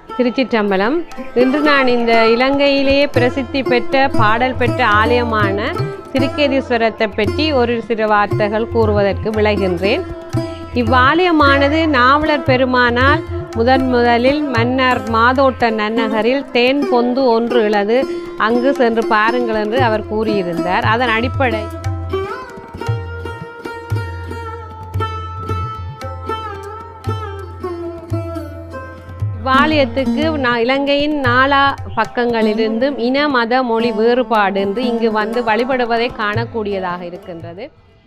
திருச்சிற்றம்பலம் இன்று நான் இந்த இலங்கையிலேயே பிரசித்தி பெற்ற பாடல் பெற்ற ஆலயமான திருக்கேதீஸ்வரத்தை பற்றி ஒரு சில வார்த்தைகள் கூறுவதற்கு விளைகின்றேன் இவ்வாலயமானது நாவலர் பெருமானால் முதன் முதலில் மன்னர் மாதோட்ட நன்னகரில் தேன் பொந்து ஒன்று இழது அங்கு சென்று பாருங்கள் என்று அவர் கூறியிருந்தார் அதன் அடிப்படை வாலியத்துக்கு நான் இலங்கையின் நாலா பக்கங்களிலிருந்தும் இன மத மொழி வேறுபாடு என்று இங்கு வந்து வழிபடுவதை காணக்கூடியதாக இருக்கின்றது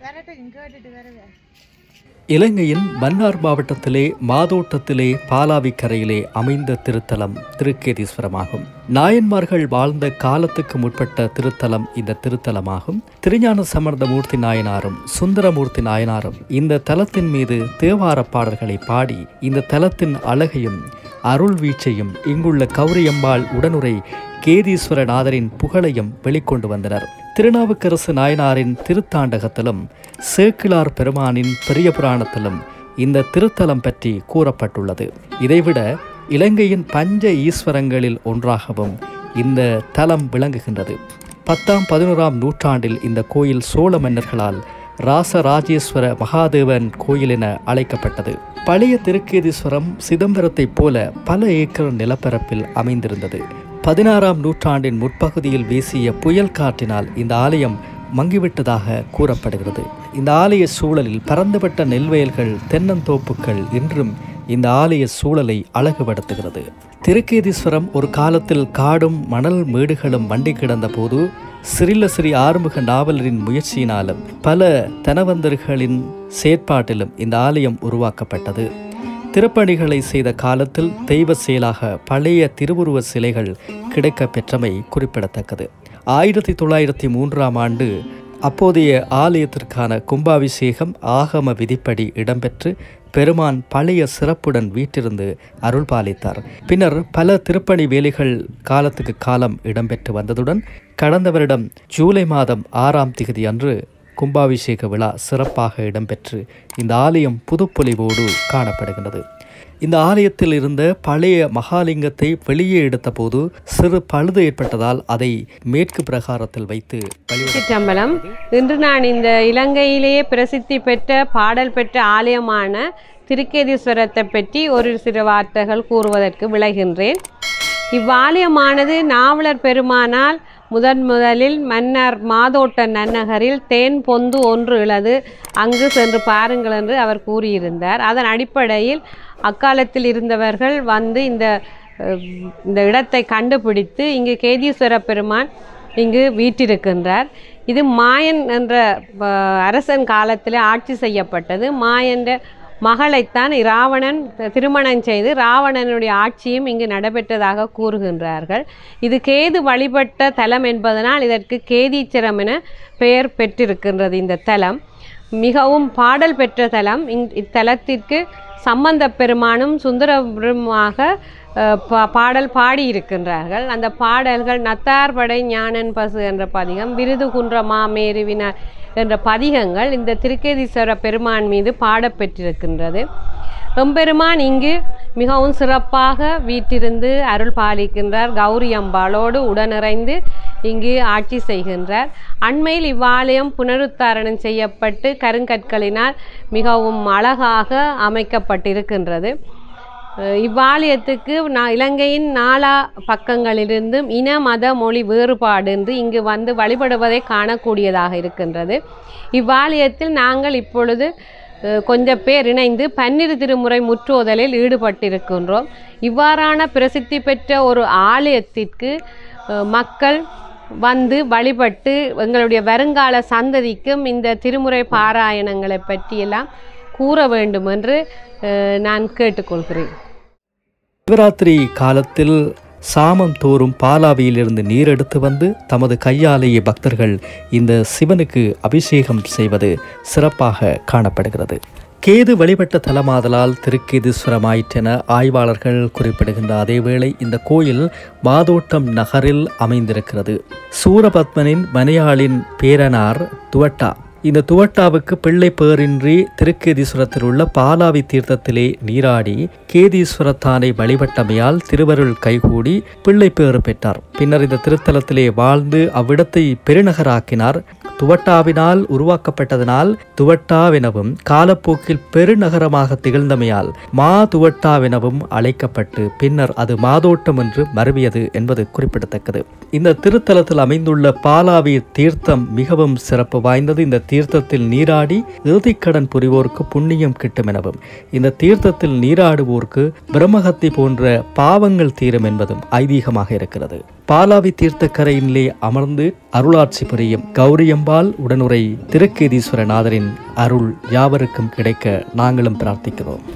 இலங்கையின் மன்னார் மாவட்டத்திலே மாதோட்டத்திலே பாலாவிக்கரையிலே அமைந்த திருத்தலம் திருக்கேதீஸ்வரமாகும் நாயன்மார்கள் வாழ்ந்த காலத்துக்கு முற்பட்ட திருத்தலம் இந்த திருத்தலமாகும் திருஞான சமர்த்தமூர்த்தி நாயனாரும் சுந்தரமூர்த்தி நாயனாரும் இந்த தலத்தின் மீது தேவார பாடல்களை பாடி இந்த தலத்தின் அழகையும் அருள் வீச்சையும் இங்குள்ள கௌரியம்பாள் உடனுரை கேதீஸ்வரநாதரின் புகழையும் வெளிக்கொண்டு வந்தனர் திருநாவுக்கரசு நாயனாரின் திருத்தாண்டகத்திலும் சேக்கிழார் பெருமானின் பெரிய புராணத்திலும் இந்த திருத்தலம் பற்றி கூறப்பட்டுள்ளது இதைவிட இலங்கையின் பஞ்ச ஈஸ்வரங்களில் ஒன்றாகவும் இந்த தலம் விளங்குகின்றது பத்தாம் பதினோராம் நூற்றாண்டில் இந்த கோயில் சோழ மன்னர்களால் ராசராஜேஸ்வர மகாதேவன் கோயில் என அழைக்கப்பட்டது பழைய திருக்கேதீஸ்வரம் சிதம்பரத்தைப் போல பல ஏக்கர் நிலப்பரப்பில் அமைந்திருந்தது பதினாறாம் நூற்றாண்டின் முற்பகுதியில் வீசிய புயல் காற்றினால் இந்த ஆலயம் மங்கிவிட்டதாக கூறப்படுகிறது இந்த ஆலய சூழலில் பரந்துபட்ட நெல்வயல்கள் தென்னந்தோப்புக்கள் இன்றும் இந்த ஆலய சூழலை அழகுபடுத்துகிறது திருக்கேதீஸ்வரம் ஒரு காலத்தில் காடும் மணல் மேடுகளும் மண்டி கிடந்த போது சிறில சிறி ஆறுமுக நாவலரின் முயற்சியினாலும் பல தனவந்தர்களின் செயற்பாட்டிலும் இந்த ஆலயம் உருவாக்கப்பட்டது திருப்பணிகளை செய்த காலத்தில் தெய்வ செயலாக பழைய திருவுருவ சிலைகள் கிடைக்கப் பெற்றமை குறிப்பிடத்தக்கது ஆயிரத்தி தொள்ளாயிரத்தி மூன்றாம் ஆண்டு அப்போதைய ஆலயத்திற்கான கும்பாபிஷேகம் ஆகம விதிப்படி இடம்பெற்று பெருமான் பழைய சிறப்புடன் வீட்டிருந்து அருள் பாலித்தார் பின்னர் பல திருப்பணி வேலைகள் காலத்துக்கு காலம் இடம்பெற்று வந்ததுடன் கடந்த வருடம் ஜூலை மாதம் ஆறாம் திகதி அன்று கும்பாபிஷேக விழா சிறப்பாக இடம்பெற்று இந்த ஆலயம் புதுப்பொலிவோடு காணப்படுகின்றது இந்த ஆலயத்தில் இருந்த பழைய மகாலிங்கத்தை வெளியே எடுத்தபோது சிறு பழுது ஏற்பட்டதால் அதை மேற்கு பிரகாரத்தில் வைத்து வழிபட திருச்சிற்றம்பலம் இன்று நான் இந்த இலங்கையிலேயே பிரசித்தி பெற்ற பாடல் பெற்ற ஆலயமான திருக்கேதீஸ்வரத்தை பற்றி ஒரு சில வார்த்தைகள் கூறுவதற்கு விளைகின்றேன் இவ்வாலயமானது நாவலர் பெருமானால் முதன் முதலில் மன்னர் மாதோட்ட நன்னகரில் தேன் பொந்து ஒன்று இழது அங்கு சென்று பாருங்கள் என்று அவர் கூறியிருந்தார் அதன் அடிப்படையில் அக்காலத்தில் இருந்தவர்கள் வந்து இந்த அஹ், இந்த இடத்தை கண்டுபிடித்து இங்கு கேதீஸ்வர பெருமான் இங்கு வீற்றிருக்கின்றார் இது மாயன் என்ற அஹ், அரசன் காலத்தில் ஆட்சி செய்யப்பட்டது மாயன்ற மகளைத்தான் இராவணன் திருமணம் செய்து ராவணனுடைய ஆட்சியும் இங்கு நடைபெற்றதாக கூறுகின்றார்கள் இது கேது வழிபட்ட தலம் என்பதனால் இதற்கு கேதீச்சரம் என பெயர் பெற்றிருக்கின்றது இந்த தலம் மிகவும் பாடல் பெற்ற தலம் இந் இத்தலத்திற்கு சம்பந்த பெருமானும் சுந்தரபெருமாக அஹ், பா- பாடல் பாடியிருக்கின்றார்கள் அந்த பாடல்கள் நத்தார்படை ஞானன் பசு என்ற பதிகம் விருது குன்ற மாமேருவினார் என்ற பதிகங்கள் இந்த திருக்கேதீஸ்வர பெருமான் மீது பாடப்பெற்றிருக்கின்றது எம்பெருமான் இங்கு மிகவும் சிறப்பாக வீட்டிருந்து அருள் பாலிக்கின்றார் கௌரி அம்பாளோடு உடனிறைந்து இங்கு ஆட்சி செய்கின்றார் அண்மையில் இவ்வாலயம் புனருத்தாரணம் செய்யப்பட்டு கருங்கற்களினால் மிகவும் அழகாக அமைக்கப்பட்டிருக்கின்றது அஹ் இவ்வாலயத்துக்கு நான் இலங்கையின் நாலா பக்கங்களிலிருந்தும் இன மத மொழி வேறுபாடு என்று இங்கு வந்து வழிபடுவதை காணக்கூடியதாக இருக்கின்றது இவ்வாலயத்தில் நாங்கள் இப்பொழுது அஹ், கொஞ்சம் பேர் இணைந்து பன்னிரு திருமுறை முற்றோதலில் ஈடுபட்டிருக்கின்றோம் இவ்வாறான பிரசித்தி பெற்ற ஒரு ஆலயத்திற்கு அஹ், மக்கள் வந்து வழிபட்டு எங்களுடைய வருங்கால சந்ததிக்கும் இந்த திருமுறை பாராயணங்களை பற்றியெல்லாம் கூற வேண்டும் என்று அஹ், நான் கேட்டுக்கொள்கிறேன் சிவராத்திரி காலத்தில் சாமம் தோறும் பாலாவியிலிருந்து நீர் எடுத்து வந்து தமது கையாலேயே பக்தர்கள் இந்த சிவனுக்கு அபிஷேகம் செய்வது சிறப்பாக காணப்படுகிறது கேது வழிபட்ட தலமாதலால் திருக்கேதீஸ்வரமாயிற்றென ஆய்வாளர்கள் குறிப்பிடுகின்ற அதேவேளை இந்த கோயில் மாதோட்டம் நகரில் அமைந்திருக்கிறது சூரபத்மனின் மனையாளின் பேரனார் துவட்டா இந்த துவட்டாவுக்கு பிள்ளை பேரின்றி திருக்கேதீஸ்வரத்தில் உள்ள பாலாவி தீர்த்தத்திலே நீராடி கேதீஸ்வரத்தானை வழிபட்டமையால் திருவருள் கைகூடி பிள்ளை பேறு பெற்றார் பின்னர் இந்த திருத்தலத்திலே வாழ்ந்து அவ்விடத்தை பெருநகராக்கினார் துவட்டாவினால் உருவாக்கப்பட்டதனால் துவட்டாவெனவும் காலப்போக்கில் பெருநகரமாக திகழ்ந்தமையால் மா துவட்டாவெனவும் அழைக்கப்பட்டு பின்னர் அது மாதோட்டம் என்று மருவியது என்பது குறிப்பிடத்தக்கது இந்த திருத்தலத்தில் அமைந்துள்ள பாலாவி தீர்த்தம் மிகவும் சிறப்பு வாய்ந்தது இந்த தீர்த்தத்தில் நீராடி இறுதிக்கடன் புரிவோருக்கு புண்ணியம் கிட்டும் எனவும் இந்த தீர்த்தத்தில் நீராடுவோருக்கு பிரம்மஹத்தி போன்ற பாவங்கள் தீரும் என்பதும் ஐதீகமாக இருக்கிறது பாலாவி தீர்த்தக்கரையிலே அமர்ந்து அருளாட்சி புரியும் கௌரியம்பாள் உடனுரை திருக்கேதீஸ்வரநாதரின் அருள் யாவருக்கும் கிடைக்க நாங்களும் பிரார்த்திக்கிறோம்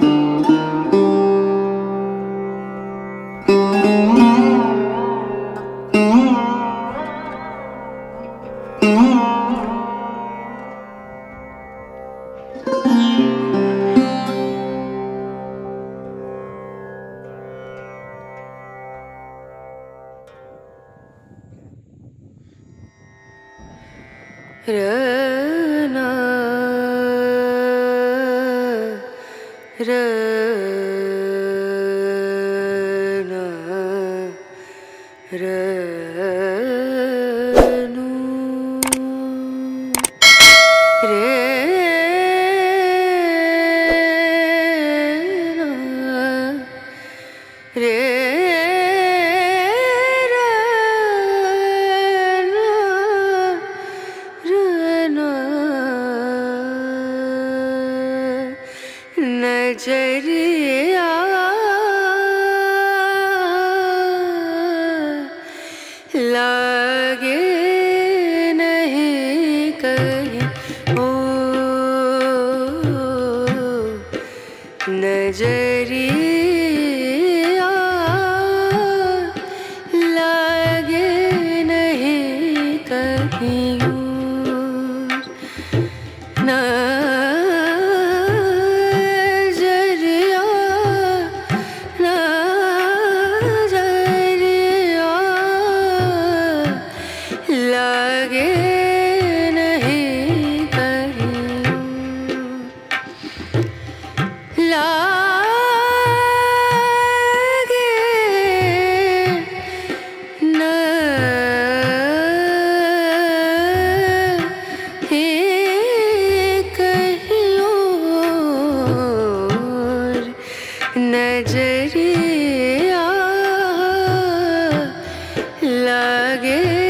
ரனா ரனா ரனு ரேனா ரே नजरिया लागे नहीं कहीं ओ नजरिया लागे नहीं कहीं और। नजरिया नजरिया लागे नहीं कहीं लागे नहीं कहीं और नजरिया लागे